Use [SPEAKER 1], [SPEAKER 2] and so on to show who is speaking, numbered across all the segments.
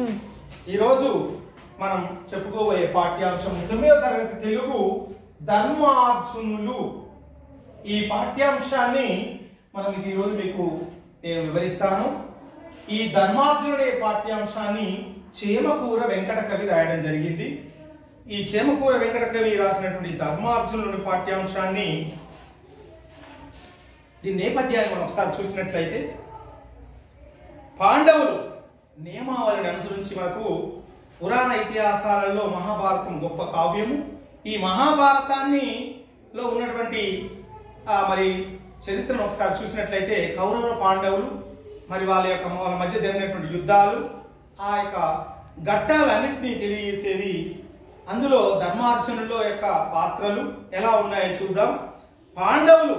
[SPEAKER 1] ఈరోజు మనం చెప్పుకోబోయే పాఠ్యాంశం తొమ్మిదవ తరగతి తెలుగు ధర్మార్జునులు ఈ పాఠ్యాంశాన్ని మనం మీకు ఈరోజు మీకు నేను వివరిస్తాను ఈ ధర్మార్జునుడు అనే పాఠ్యాంశాన్ని చేమకూర వెంకట కవి రాయడం జరిగింది ఈ చేమకూర వెంకట కవి రాసినటువంటి ధర్మార్జునుడి పాఠ్యాంశాన్ని దీని నేపథ్యాన్ని మనం ఒకసారి చూసినట్లయితే పాండవులు నియమావళిని అనుసరించి మనకు పురాణ ఇతిహాసాలలో మహాభారతం గొప్ప కావ్యము ఈ మహాభారతాన్ని లో ఉన్నటువంటి ఆ, మరి చరిత్రను ఒకసారి చూసినట్లయితే కౌరవ పాండవులు మరి వాళ్ళ యొక్క వాళ్ళ మధ్య జరిగినటువంటి యుద్ధాలు ఆ యొక్క ఘట్టాలన్నింటినీ తెలియజేసేది అందులో ధర్మార్జునులో యొక్క పాత్రలు ఎలా ఉన్నాయో చూద్దాం పాండవులు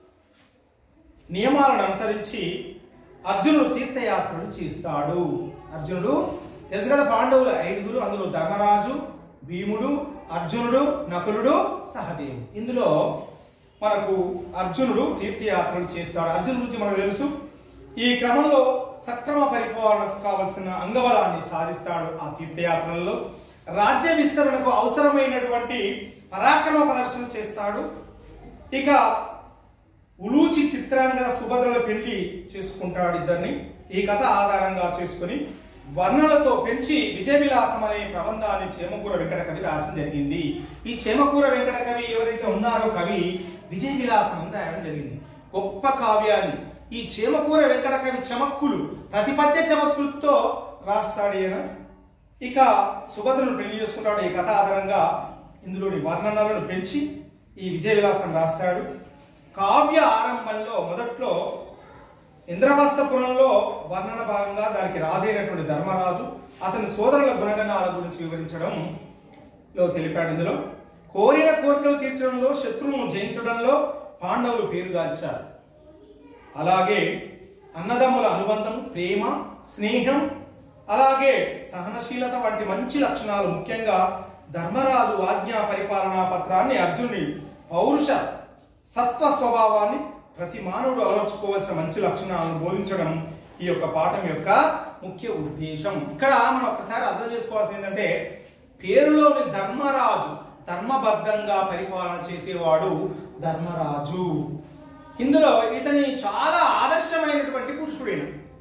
[SPEAKER 1] నియమాలను అనుసరించి అర్జునుడు తీర్థయాత్రలు చేస్తాడు అర్జునుడు తెలుసు కదా పాండవులు ఐదుగురు అందులో ధర్మరాజు భీముడు అర్జునుడు నకులుడు సహదేవుడు ఇందులో మనకు అర్జునుడు తీర్థయాత్రలు చేస్తాడు అర్జునుడు గురించి మనకు తెలుసు ఈ క్రమంలో సక్రమ పరిపాలనకు కావలసిన అంగబలాన్ని సాధిస్తాడు ఆ తీర్థయాత్రలలో రాజ్య విస్తరణకు అవసరమైనటువంటి పరాక్రమ ప్రదర్శన చేస్తాడు ఇక ఉలూచి చిత్రాంగ సుభద్రల పెళ్లి చేసుకుంటాడు ఇద్దరిని ఈ కథ ఆధారంగా చేసుకుని వర్ణలతో పెంచి విజయ విలాసం అనే ప్రబంధాన్ని చేమకూర వెంకట కవి రాసిన జరిగింది ఈ చేమకూర వెంకట కవి ఎవరైతే ఉన్నారో కవి విజయ విలాసం అని రాయడం జరిగింది గొప్ప కావ్యాన్ని ఈ చేమకూర వెంకట కవి చమక్కులు ప్రతిపద్య చమక్కులతో రాస్తాడు ఈయన ఇక సుభద్రను పెళ్లి చేసుకుంటాడు ఈ కథ ఆధారంగా ఇందులోని వర్ణనలను పెంచి ఈ విజయ విలాసం రాస్తాడు కావ్య ఆరంభంలో మొదట్లో ఇంద్రవస్తపురంలో వర్ణన భాగంగా దానికి రాజైనటువంటి ధర్మరాజు అతని సోదరుల గుణగణాల గురించి వివరించడం లో తెలిపాడు ఇందులో కోరిన కోరికలు తీర్చడంలో శత్రువును జయించడంలో పాండవులు పేరుగాంచారు అలాగే అన్నదమ్ముల అనుబంధం ప్రేమ స్నేహం అలాగే సహనశీలత వంటి మంచి లక్షణాలు ముఖ్యంగా ధర్మరాజు ఆజ్ఞా పరిపాలనా పత్రాన్ని అర్జునుడి పౌరుష సత్వ స్వభావాన్ని ప్రతి మానవుడు అలవర్చుకోవాల్సిన మంచి లక్షణాలను బోధించడం ఈ యొక్క పాఠం యొక్క ముఖ్య ఉద్దేశం ఇక్కడ మనం ఒక్కసారి అర్థం చేసుకోవాల్సింది ఏంటంటే పేరులోని ధర్మరాజు ధర్మబద్ధంగా పరిపాలన చేసేవాడు ధర్మరాజు ఇందులో ఇతని చాలా ఆదర్శమైనటువంటి పురుషుడైన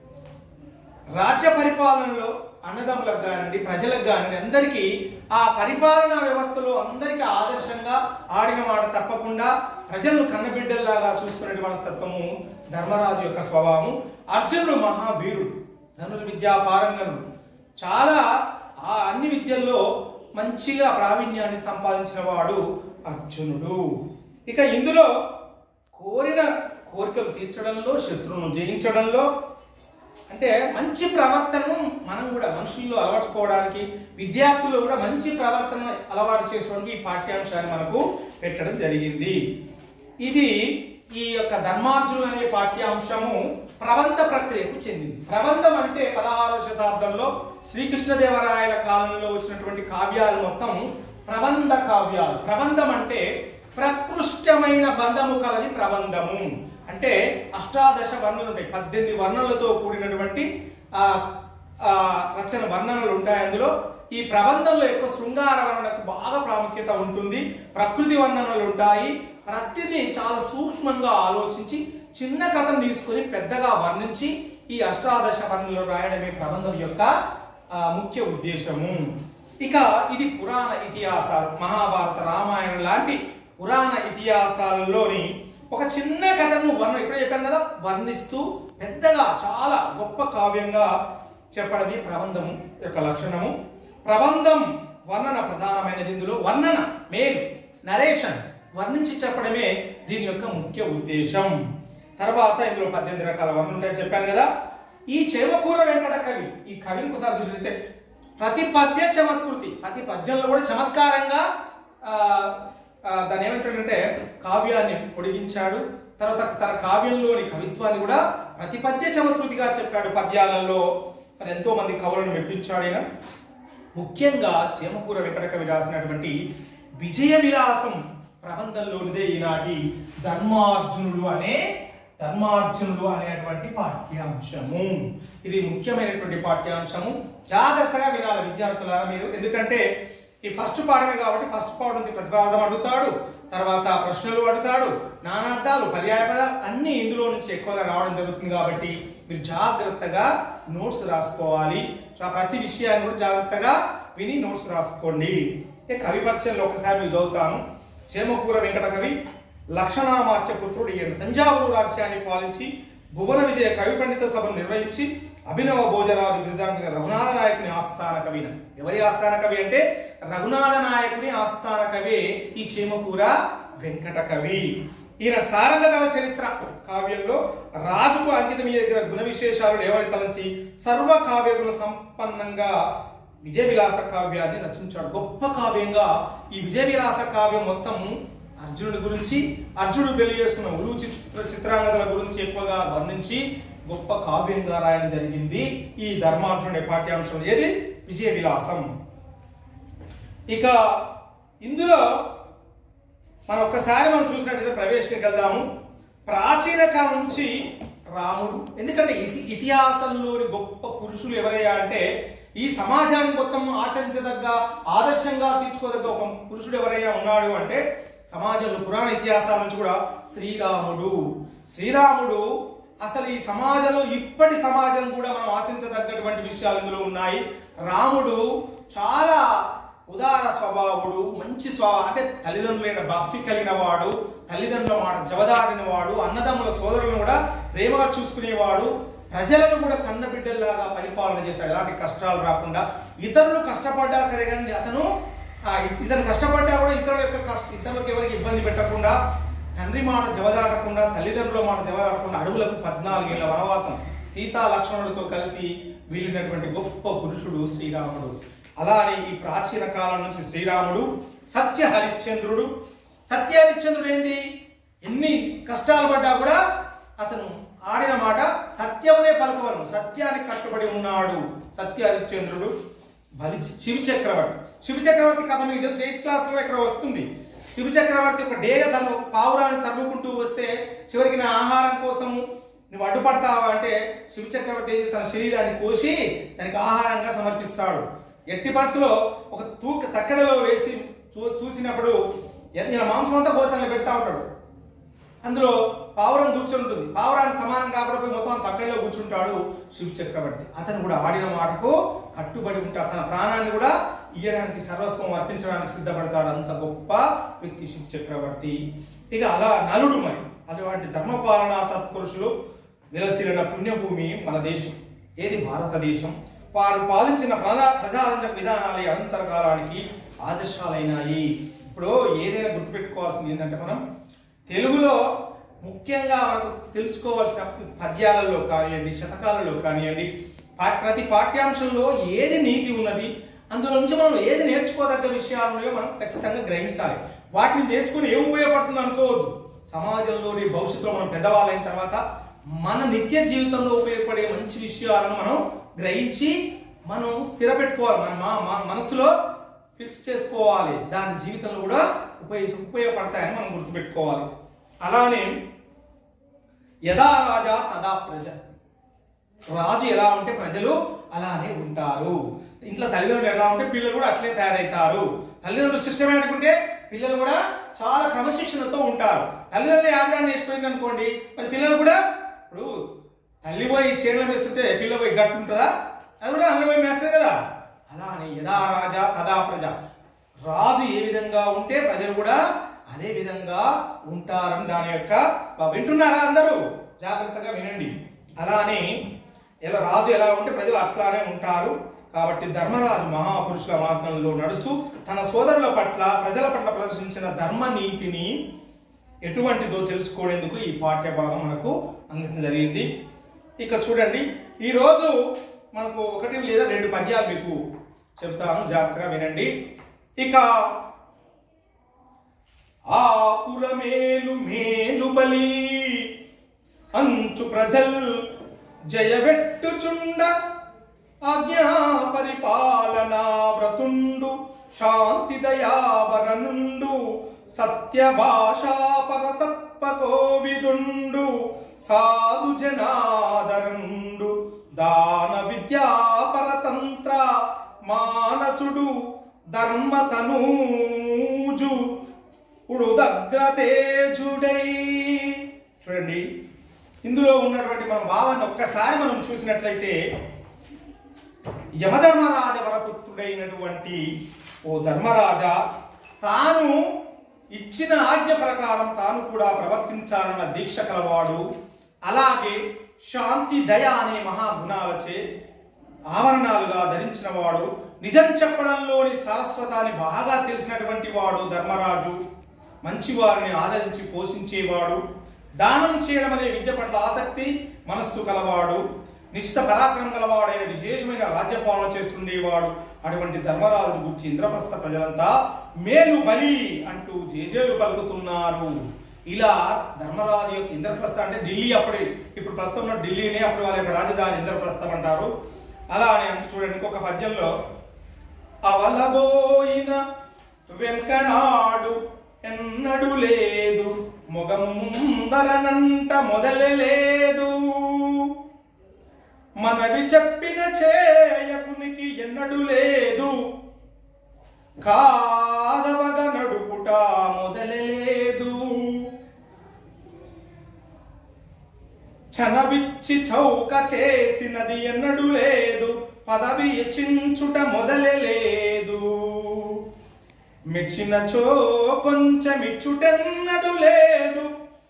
[SPEAKER 1] రాజ్య పరిపాలనలో అన్నదమ్ములకు కానివ్వండి ప్రజలకు కానివ్వండి అందరికీ ఆ పరిపాలనా వ్యవస్థలో అందరికీ ఆదర్శంగా ఆడిన మాట తప్పకుండా ప్రజలను కన్నబిడ్డల్లాగా చూసుకునే మనస్తత్వము ధర్మరాజు యొక్క స్వభావం అర్జునుడు మహావీరుడు ధనుర్ విద్యా పారంగనుడు చాలా ఆ అన్ని విద్యల్లో మంచిగా ప్రావీణ్యాన్ని సంపాదించిన వాడు అర్జునుడు ఇక ఇందులో కోరిన కోరికలు తీర్చడంలో శత్రువును జయించడంలో అంటే మంచి ప్రవర్తనను మనం కూడా మనుషుల్లో అలవర్చుకోవడానికి విద్యార్థులు కూడా మంచి ప్రవర్తన అలవాటు చేసుకోవడానికి ఈ పాఠ్యాంశాన్ని మనకు పెట్టడం జరిగింది ఇది ఈ యొక్క ధర్మార్జును అనే పాఠ్యాంశము ప్రబంధ ప్రక్రియకు చెందింది ప్రబంధం అంటే పదహారవ శతాబ్దంలో శ్రీకృష్ణదేవరాయల కాలంలో వచ్చినటువంటి కావ్యాలు మొత్తం ప్రబంధ కావ్యాలు ప్రబంధం అంటే ప్రకృష్టమైన బంధము కలది ప్రబంధము అంటే అష్టాదశ వర్ణలు ఉంటాయి పద్దెనిమిది వర్ణలతో కూడినటువంటి ఆ ఆ రచన వర్ణనలు ఉంటాయి అందులో ఈ ప్రబంధంలో ఎక్కువ శృంగార వర్ణనకు బాగా ప్రాముఖ్యత ఉంటుంది ప్రకృతి వర్ణనలు ఉంటాయి ప్రతిదీ చాలా సూక్ష్మంగా ఆలోచించి చిన్న కథను తీసుకొని పెద్దగా వర్ణించి ఈ అష్టాదశ వర్ణనలు రాయడమే ప్రబంధం యొక్క ఆ, ముఖ్య ఉద్దేశము ఇక ఇది పురాణ ఇతిహాసాలు మహాభారత రామాయణం లాంటి పురాణ ఇతిహాసాలలోని ఒక చిన్న కథను వర్ణ ఇప్పుడే చెప్పాను కదా వర్ణిస్తూ పెద్దగా చాలా గొప్ప కావ్యంగా చెప్పడమే ప్రబంధము యొక్క లక్షణము ప్రబంధం వర్ణన ప్రధానమైనది ఇందులో వర్ణన మేలు నరేషన్ వర్ణించి చెప్పడమే దీని యొక్క ముఖ్య ఉద్దేశం తర్వాత ఇందులో పద్దెనిమిది రకాల వర్ణలు ఉంటాయని చెప్పాను కదా ఈ చేమకూర వెంకట కవి ఈ కవిని ఒకసారి చూసినట్టే ప్రతి పద్య చమత్కృతి ప్రతి పద్యంలో కూడా చమత్కారంగా ఆ, ఆ, దాన్ని ఏమంటాడంటే కావ్యాన్ని పొడిగించాడు తర్వాత తన కావ్యంలోని కవిత్వాన్ని కూడా ప్రతి పద్య చమత్కృతిగా చెప్పాడు పద్యాలలో మరి ఎంతో మంది కవులను మెప్పించాడు ఆయన ముఖ్యంగా చేమకూర వెంకట కవి రాసినటువంటి విజయ విలాసం ప్రబంధంలోనిదే ఈనాటి ధర్మార్జునులు అనే ధర్మార్జునులు అనేటువంటి పాఠ్యాంశము ఇది ముఖ్యమైనటువంటి పాఠ్యాంశము జాగ్రత్తగా వినాలి విద్యార్థులారా మీరు ఎందుకంటే ఈ ఫస్ట్ పాఠమే కాబట్టి ఫస్ట్ పాఠం నుంచి ప్రతిపాదన అడుగుతాడు తర్వాత ప్రశ్నలు అడుగుతాడు నానార్థాలు పర్యాయ పదాలు అన్ని ఇందులో నుంచి ఎక్కువగా రావడం జరుగుతుంది కాబట్టి మీరు జాగ్రత్తగా నోట్స్ రాసుకోవాలి సో ప్రతి విషయాన్ని కూడా జాగ్రత్తగా విని నోట్స్ రాసుకోండి ఇక కవి పరిచయంలో ఒకసారి మీరు చదువుతాను చేమకూర వెంకట కవి లక్షణామాత్య పుత్రుడు ఈయన తంజావూరు రాజ్యాన్ని పాలించి భువన విజయ కవి పండిత సభను నిర్వహించి అభినవ భోజరాజు బిరుదాంతిగా రఘునాథ నాయకుని ఆస్థాన కవిన ఎవరి ఆస్థాన కవి అంటే రఘునాథ నాయకుని ఆస్థాన కవి ఈ చేమకూర వెంకట కవి ఈయన సారంగదల చరిత్ర కావ్యంలో రాజుకు అంకితం దగ్గర గుణ విశేషాలు లేవని తలంచి సర్వ కావ్యగుణ సంపన్నంగా విజయ విలాస కావ్యాన్ని రచించాడు గొప్ప కావ్యంగా ఈ విజయ విలాస కావ్యం మొత్తం అర్జునుడి గురించి అర్జునుడు పెళ్లి చేసుకున్న ఉలు చిత్ర చిత్రాంగదల గురించి ఎక్కువగా వర్ణించి గొప్ప కావ్యంగా రాయడం జరిగింది ఈ ధర్మార్జునుడి పాఠ్యాంశం ఏది విజయ విలాసం ఇక ఇందులో మనం ఒక్కసారి మనం చూసినట్టయితే ప్రవేశకి వెళ్దాము ప్రాచీన కాలం నుంచి రాముడు ఎందుకంటే ఇతి- ఇతిహాసంలోని గొప్ప పురుషులు ఎవరయ్యా అంటే ఈ సమాజానికి మొత్తం ఆచరించదగ్గ ఆదర్శంగా తీర్చుకోదగ్గ ఒక పురుషుడు ఎవరైనా ఉన్నాడు అంటే సమాజంలో పురాణ ఇతిహాసాల నుంచి కూడా శ్రీరాముడు శ్రీరాముడు అసలు ఈ సమాజంలో ఇప్పటి సమాజం కూడా మనం ఆశించదగ్గటువంటి విషయాలు ఇందులో ఉన్నాయి రాముడు చాలా ఉదార స్వభావుడు మంచి స్వ అంటే తల్లిదండ్రులైన భక్తి కలిగిన వాడు తల్లిదండ్రుల మాట జవదారిన వాడు అన్నదమ్ముల సోదరులను కూడా ప్రేమగా చూసుకునేవాడు ప్రజలను కూడా కన్నబిడ్డల్లాగా పరిపాలన చేశాడు ఎలాంటి కష్టాలు రాకుండా ఇతరులు కష్టపడ్డా సరే కానీ అతను ఆ, ఇతను కష్టపడ్డా కూడా ఇతరుల యొక్క కష్ట ఇతరులకు ఎవరికి ఇబ్బంది పెట్టకుండా తండ్రి మాట జవదాటకుండా తల్లిదండ్రుల మాట జవదాటకుండా అడవులకు పద్నాలుగేళ్ల వనవాసం సీతా లక్ష్మణులతో కలిసి వీలినటువంటి గొప్ప పురుషుడు శ్రీరాముడు అలానే ఈ ప్రాచీన కాలం నుంచి శ్రీరాముడు సత్య హరిశ్చంద్రుడు సత్య హరిశ్చంద్రుడు ఏంది ఎన్ని కష్టాలు పడ్డా కూడా అతను ఆడిన మాట సత్యమునే పలకవలను సత్యానికి కట్టుబడి ఉన్నాడు సత్య హరిశ్చంద్రుడు బలి శివ చక్రవర్తి శివ చక్రవర్తి కథ మీకు తెలుసు ఎయిత్ క్లాస్ లో ఇక్కడ వస్తుంది శివ చక్రవర్తి ఒక డేగ తన పావురాన్ని తరుముకుంటూ వస్తే చివరికి నా ఆహారం కోసము నువ్వు అడ్డుపడతావా అంటే శివ చక్రవర్తి ఏం చేసి తన శరీరాన్ని కోసి దానికి ఆహారంగా సమర్పిస్తాడు ఎట్టి పరిస్థితిలో ఒక తూక తక్కడలో వేసి చూ- చూసినప్పుడు ఈయన మాంసం అంతా కోసాన్ని పెడతా ఉంటాడు అందులో పావురం కూర్చొని ఉంటుంది పావురానికి సమానం కాకపోతే మొత్తం తక్కడలో కూర్చుంటాడు శివ చక్రవర్తి అతను కూడా ఆడిన మాటకు కట్టుబడి ఉంటాడు తన ప్రాణాన్ని కూడా ఇయ్యడానికి సర్వస్వం అర్పించడానికి సిద్ధపడతాడు అంత గొప్ప వ్యక్తి శివ చక్రవర్తి ఇక అలా నలుడు మరి అటువంటి ధర్మపాలన తత్పురుషులు విలసిల్లిన పుణ్యభూమి మన దేశం ఏది భారతదేశం వారు పాలించిన ప్రజా ప్రజారంజక విధానాలు ఈ అనంతర కాలానికి ఆదర్శాలైనాయి ఇప్పుడు ఏదైనా గుర్తుపెట్టుకోవాల్సింది ఏంటంటే మనం తెలుగులో ముఖ్యంగా మనకు తెలుసుకోవాల్సిన పద్యాలలో కానివ్వండి శతకాలలో కానివ్వండి పా- ప్రతి పాఠ్యాంశంలో ఏది నీతి ఉన్నది అందులో నుంచి మనం ఏది నేర్చుకోదగ్గ విషయాలను మనం ఖచ్చితంగా గ్రహించాలి వాటిని నేర్చుకుని ఏం ఉపయోగపడుతుంది అనుకోవద్దు సమాజంలోని భవిష్యత్తులో మనం పెద్దవాళ్ళైన తర్వాత మన నిత్య జీవితంలో ఉపయోగపడే మంచి విషయాలను మనం గ్రహించి మనం స్థిరపెట్టుకోవాలి మన మా- మా మనసులో ఫిక్స్ చేసుకోవాలి దాని జీవితంలో కూడా ఉపయోగ ఉపయోగపడతాయని మనం గుర్తుపెట్టుకోవాలి అలానే యథా రాజా తదా ప్రజ రాజు ఎలా ఉంటే ప్రజలు అలానే ఉంటారు ఇంట్లో తల్లిదండ్రులు ఎలా ఉంటే పిల్లలు కూడా అట్లే తయారవుతారు తల్లిదండ్రులు సిస్టమేటిక్ ఉంటే పిల్లలు కూడా చాలా క్రమశిక్షణతో ఉంటారు తల్లిదండ్రులు యాగాన్ని వేసిపోయింది అనుకోండి మరి పిల్లలు కూడా ఇప్పుడు తల్లి పోయి చీరలు వేస్తుంటే పిల్ల పోయి గట్టు ఉంటుందా అది కూడా అన్న పోయి వేస్తుంది కదా అలానే యథా రాజా తదా ప్రజ రాజు ఏ విధంగా ఉంటే ప్రజలు కూడా అదే విధంగా ఉంటారని దాని యొక్క వింటున్నారా అందరూ జాగ్రత్తగా వినండి అలానే ఎలా రాజు ఎలా ఉంటే ప్రజలు అట్లానే ఉంటారు కాబట్టి ధర్మరాజు మహాపురుషుల మార్గంలో నడుస్తూ తన సోదరుల పట్ల ప్రజల పట్ల ప్రదర్శించిన ధర్మ నీతిని ఎటువంటిదో తెలుసుకోవడానికి ఈ పాఠ్య భాగం మనకు అందించడం జరిగింది ఇక చూడండి ఈ రోజు మనకు ఒకటి లేదా రెండు పద్యాలు మీకు చెప్తాను జాగ్రత్తగా వినండి ఇక ఆ పురమేలు మేలు బలి అంచు ప్రజల్ జయవెట్టుచుండ ఆజ్ఞా పరిపాలనా వ్రతుండు శాంతి దయావరనుండు సత్య భాషా పరతత్వ కోవిదుండు సాధు జనాదరుండు దాన విద్యా పరతంత్ర మానసుడు ధర్మతనూజు ఉడు దగ్గతేజుడై చూడండి ఇందులో ఉన్నటువంటి మన భావాన్ని ఒక్కసారి మనం చూసినట్లయితే యమధర్మరాజ వరపుత్రుడైనటువంటి ఓ ధర్మరాజా తాను ఇచ్చిన ఆజ్ఞ ప్రకారం తాను కూడా ప్రవర్తించాలన్న దీక్ష కలవాడు అలాగే శాంతి దయ అనే మహాగుణాలచే ఆవరణాలుగా ధరించిన వాడు నిజం చెప్పడంలోని సరస్వతాన్ని బాగా తెలిసినటువంటి వాడు ధర్మరాజు మంచివారిని ఆదరించి పోషించేవాడు దానం చేయడం అనే విద్య పట్ల ఆసక్తి మనస్సు కలవాడు నిశ్చిత పరాక్రమం గలవాడైన విశేషమైన రాజ్యపాలన చేస్తుండేవాడు అటువంటి ధర్మరాజును గురించి ఇంద్రప్రస్థ ప్రజలంతా మేలు బలి అంటూ జేజేలు పలుకుతున్నారు ఇలా ధర్మరాజు యొక్క ఇంద్రప్రస్థ అంటే ఢిల్లీ అప్పుడు ఇప్పుడు ప్రస్తుతం ఉన్న ఢిల్లీనే అప్పుడు వాళ్ళ యొక్క రాజధాని ఇంద్రప్రస్థం అంటారు అలా అని అంటే చూడండి ఇంకొక పద్యంలో అవలబోయిన వెంకనాడు ఎన్నడు లేదు మొగము ముందరనంట మొదలే లేదు మనవి చెప్పిన చేయకునికి ఎన్నడు లేదు కాదవగ నడుపుట మొదలే లేదు చనవిచ్చి చౌక చేసినది ఎన్నడు లేదు పదవి ఇచ్చించుట మొదలే లేదు మెచ్చినచో కొంచెమిచ్చుటెన్నడు లేదు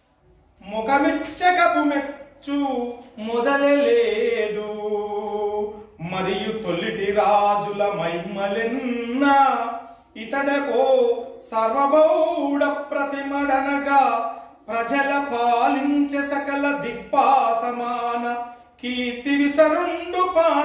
[SPEAKER 1] ముఖమిచ్చకపు మెచ్చు మొదలే లేదు మరియు తొలిటి రాజుల మహిమలెన్న ఇతడకో సర్వబౌడ ప్రతిమడనగా ప్రజల పాలించే సకల దిక్పాసమాన కీర్తి విసరుండు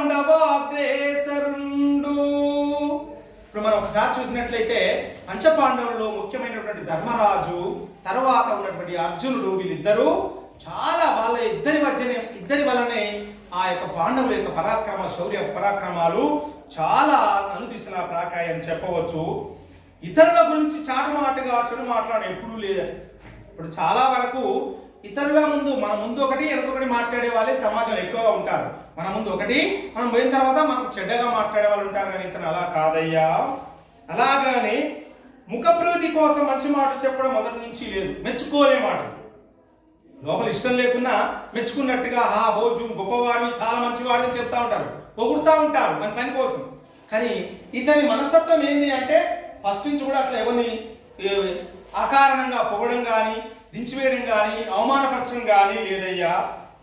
[SPEAKER 1] పాండవాగ్రేసరుండు ఇప్పుడు మనం ఒకసారి చూసినట్లయితే పంచపాండవులలో ముఖ్యమైనటువంటి ధర్మరాజు తర్వాత ఉన్నటువంటి అర్జునుడు వీళ్ళిద్దరూ చాలా వాళ్ళ ఇద్దరి మధ్యనే ఇద్దరి వలనే ఆ యొక్క పాండవుల యొక్క పరాక్రమ శౌర్య పరాక్రమాలు చాలా నలుదిశలా ప్రాకాయని చెప్పవచ్చు ఇతరుల గురించి చాటుమాటుగా చెడు మాట్లాడడం ఎప్పుడూ లేదని ఇప్పుడు చాలా వరకు ఇతరుల ముందు మన ముందు ఒకటి వెనకొకటి మాట్లాడే వాళ్ళే సమాజంలో ఎక్కువగా ఉంటారు మన ముందు ఒకటి మనం పోయిన తర్వాత మనకు చెడ్డగా మాట్లాడే వాళ్ళు ఉంటారు కానీ ఇతను అలా కాదయ్యా అలాగానే ముఖప్రీతి కోసం మంచి మాట చెప్పడం మొదటి నుంచి లేదు మెచ్చుకోలే మాట లోపల ఇష్టం లేకున్నా మెచ్చుకున్నట్టుగా ఆ రోజు గొప్పవాడిని చాలా మంచివాడిని చెప్తా ఉంటారు పొగుడుతూ ఉంటారు మన పని కోసం కానీ ఇతని మనస్తత్వం ఏంటి అంటే ఫస్ట్ నుంచి కూడా అట్లా ఎవరిని ఏ, అకారణంగా పొగడం కానీ దించివేయడం కానీ అవమానపరచడం కానీ లేదయ్యా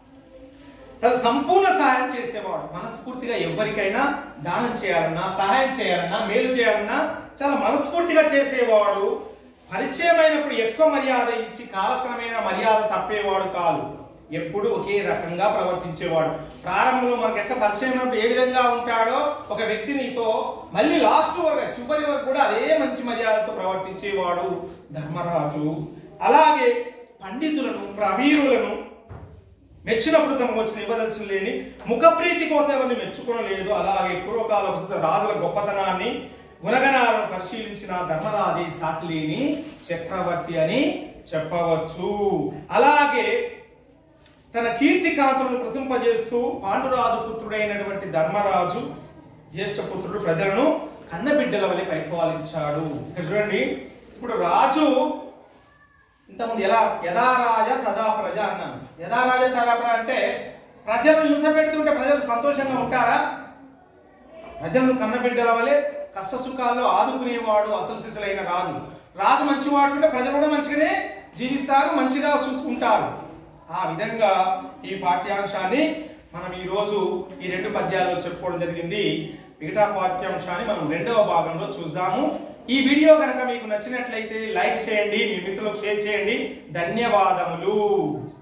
[SPEAKER 1] తన సంపూర్ణ సహాయం చేసేవాడు మనస్ఫూర్తిగా ఎవరికైనా దానం చేయాలన్నా సహాయం చేయాలన్నా మేలు చేయాలన్నా చాలా మనస్ఫూర్తిగా చేసేవాడు పరిచయం అయినప్పుడు ఎక్కువ మర్యాద ఇచ్చి కాలక్రమేణా మర్యాద తప్పేవాడు కాదు ఎప్పుడు ఒకే రకంగా ప్రవర్తించేవాడు ప్రారంభంలో మనకు ఎట్లా పరిచయం అయినప్పుడు ఏ విధంగా ఉంటాడో ఒక వ్యక్తి నీతో మళ్ళీ లాస్ట్ వరకు చివరి వరకు కూడా అదే మంచి మర్యాదతో ప్రవర్తించేవాడు ధర్మరాజు అలాగే పండితులను ప్రవీణులను మెచ్చినప్పుడు తమకు వచ్చిన ఇవ్వదలసిన లేని ముఖప్రీతి కోసం ఎవరిని మెచ్చుకోనలేదు అలాగే పూర్వకాల ప్రస్తుత రాజుల గొప్పతనాన్ని గుణగణాలను పరిశీలించిన ధర్మరాజే సాటి లేని చక్రవర్తి అని చెప్పవచ్చు అలాగే తన కీర్తి కాంతులను ప్రసింపజేస్తూ పాండురాజు పుత్రుడైనటువంటి ధర్మరాజు జ్యేష్ఠ పుత్రుడు ప్రజలను కన్నబిడ్డల వలె పరిపాలించాడు ఇక్కడ చూడండి ఇప్పుడు రాజు ఇంతకుముందు ఎలా యథా రాజ తదా ప్రజ అన్నాను యథా రాజ తదా ప్రజ అంటే ప్రజలను హింస పెడుతుంటే ప్రజలు సంతోషంగా ఉంటారా ప్రజలను కన్నబిడ్డల వలె కష్ట సుఖాల్లో ఆదుకునేవాడు అసలు సిసలైన రాజు రాజు మంచివాడు అంటే ప్రజలు కూడా మంచిగానే జీవిస్తారు మంచిగా చూసుకుంటారు ఆ విధంగా ఈ పాఠ్యాంశాన్ని మనం ఈ రోజు ఈ రెండు పద్యాల్లో చెప్పుకోవడం జరిగింది మిగతా పాఠ్యాంశాన్ని మనం రెండవ భాగంలో చూద్దాము ఈ వీడియో కనుక మీకు నచ్చినట్లయితే లైక్ చేయండి మీ మిత్రులకు షేర్ చేయండి ధన్యవాదములు